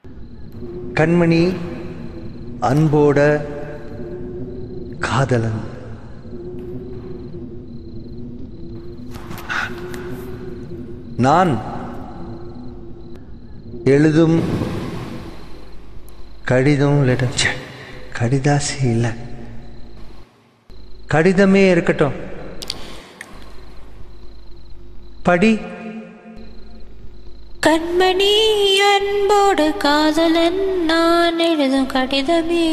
கண்மணி அன்போட காதலன் நான் எழுதும் கடிதம் லெட்டர் ச்சே, கடிதாசி இல்லை கடிதமே இருக்கட்டும் படி கண்மணி அன்போடு காதலன் நான் எழுதும் கடிதமே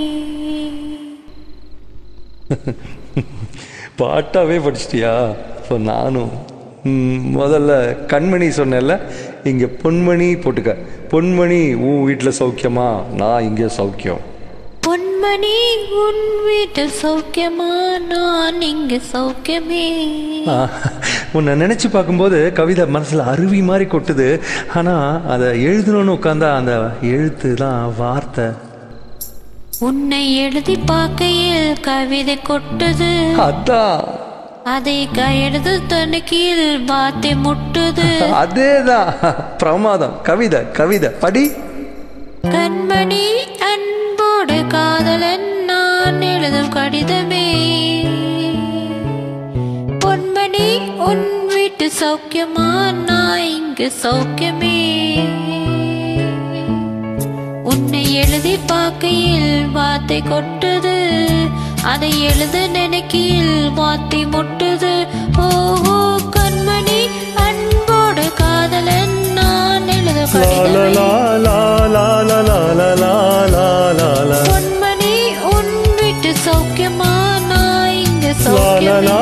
பாட்டாவே படிச்சிட்டியா இப்போ நானும் ம், முதல்ல கண்மணி சொன்னேன்ல இங்கே பொன்மணி போட்டுக்க பொன்மணி உன் வீட்டில் சௌக்கியமா நான் இங்கே சௌக்கியம் பொன்மணி உன் வீட்டில் சௌக்கியமா நான் இங்கு சௌக்கியமே ஆ, உன்னை நினச்சி பார்க்கும்போது கவிதை மனசில் அருவி மாதிரி கொட்டுது ஆனால் அதை எழுதணும்னு உட்காந்தா அந்த எழுத்து தான் வார்த்தை உன்னை எழுதி பார்க்கையில் கவிதை கொட்டுது அதான் அதை க- எழுது தனக்கில் வார்த்தை முட்டுது அதேதான் பிரமாதம் கவிதை கவிதை படி கண்மணி அன்போடு காதலன் நான் எழுதும் கடிதமே பொன்மணி உன் வீட்டு சௌக்கியமா நான் இங்கு சௌக்கியமே உன்னை எழுதி பார்க்கையில் வார்த்தை கொட்டுது அதை எழுத நினைக்கையில் வார்த்தை முட்டுது ஓஹோ கண்மணி அன்போடு காதலன் நான் எழுத கடிதமே பொன்மணி உன் வீட்டு சௌக்கியமா நான் இங்கு சௌக்கியமே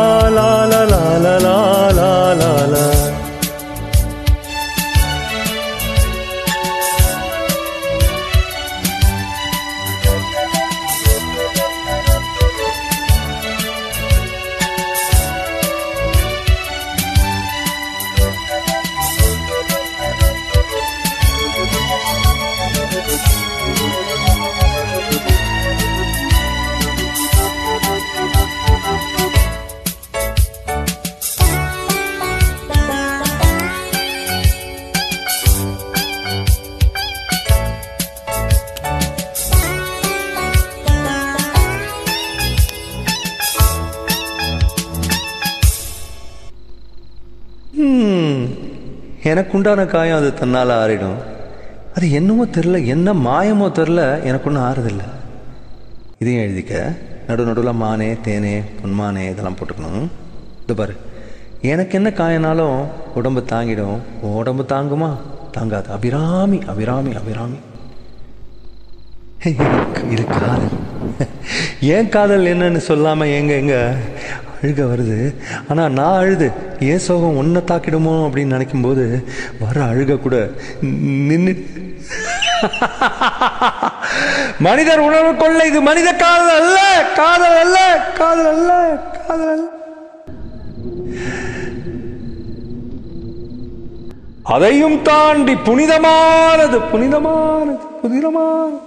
ம், எனக்கு உண்டான காயம் அது தன்னால் ஆறிடும் அது என்னமோ தெரில என்ன மாயமோ தெரில எனக்கு ஒன்றும் ஆறுதில்ல இதையும் எழுதிக்க நடு நடுவில் மானே தேனே பொன்மானே இதெல்லாம் போட்டுக்கணும் இது பாரு எனக்கு என்ன காயனாலும் உடம்பு தாங்கிடும் உன் உடம்பு தாங்குமா தாங்காது அபிராமி அபிராமி அபிராமி இது காதல் ஏன் காதல் என்னன்னு சொல்லாம எங்க எங்க அழுக வருது ஆனா நான் அழுது ஏன் சோகம் ஒன்றை தாக்கிடுமோ அப்படின்னு நினைக்கும் போது வர அழுக கூட நின்று மனிதர் உணர்வு கொள்ள இது மனித காதல் அல்ல காதல் அல்ல காதல் அல்ல காதல் அல்ல அதையும் தாண்டி புனிதமானது புனிதமானது புனிதமானது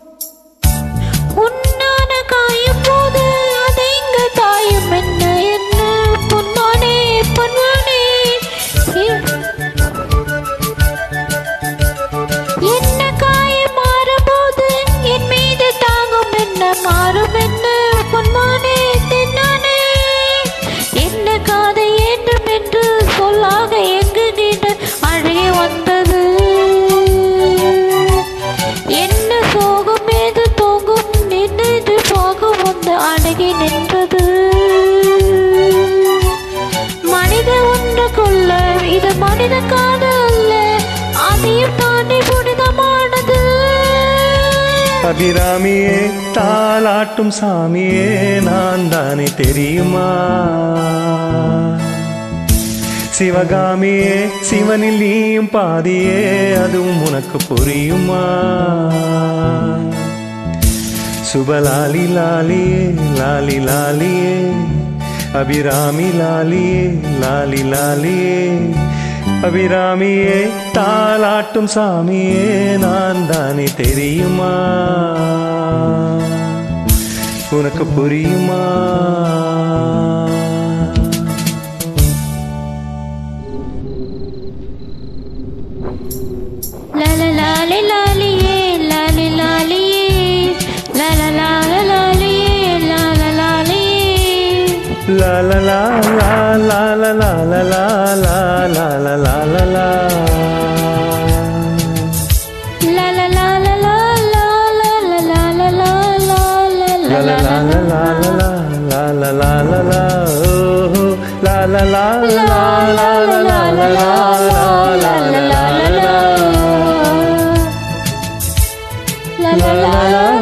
உன்னான காயும் போது அதை இங்க தாயும் என்ன என்ன பொன்மானே பொன்மானே என்ன காயம் மாறும்போது என் மீது தாங்கும் என்ன மாறும் என்ன பொன்மானே தென்னானே என்ன காதை ஏற்றும் என்று சொல்லாக எங்கு நின்று அழகே வந்தது என்ன சோகம் ஏது தோங்கும் நின்று போக வந்து அடங்கி நின்றது மனித ஒன்று கொள்ள இது மனித காதல் அல்ல அதையும் தாண்டி புனிதமானது அபிராமியே தாலாட்டும் சாமியே நான் தானே தெரியுமா சிவகாமியே சிவனில் நீயும் பாதியே அதுவும் உனக்கு புரியுமா சுபலாலி லாலியே லாலி லாலியே அபிராமி லாலியே லாலி லாலியே அபிராமியே தாலாட்டும் சாமியே நான் தானே தெரியுமா உனக்கு புரியுமா லால லாலே லாலியே லாலே லாலியே லால லால லாலியே லால லாலியே லா லா லா லா லா லா லா லா லா லா லா லா லா லா லா La la la la la la la la la la la la la La la la la la la la la la la la oh la la la la la la la la la la la la la la la la la